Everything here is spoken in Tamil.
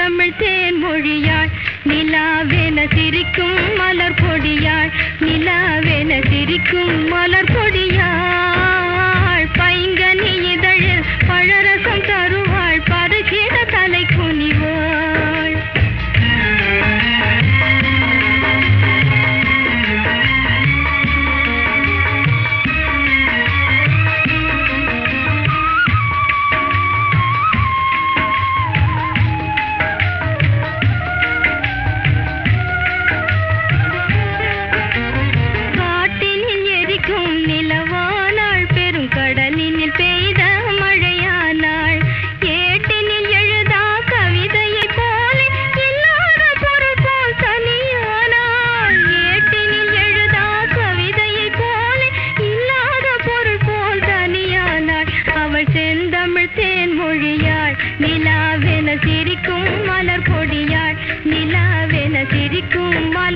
செந்தமிழ் தேன் மொழியாள் நிலாவென சிரிக்கும் மலர் பொடியாள் நிலாவென சிரிக்கும் மலர் பொடியாள் பைங்கனி இதழில் பழரசம் தருவாள் பருகிட தலை குனிவாள் காட்டினில் எரிக்கும் நிலவானாள் பெரும் கடலினில் பெய்த மழையானாள் ஏட்டினில் எழுதா கவிதையைப் போல இல்லாத பொருள் போல் தனியானாள் ஏட்டினில் எழுதா கவிதையைப் போல இல்லாத பொருள் போல் தனியானாள் அவள் செந்தமிழ் தேன் மொழியாள் நிலாவென சிரிக்கும் மலர் பொடியாள் நிலாவென சிரிக்கும் மலர்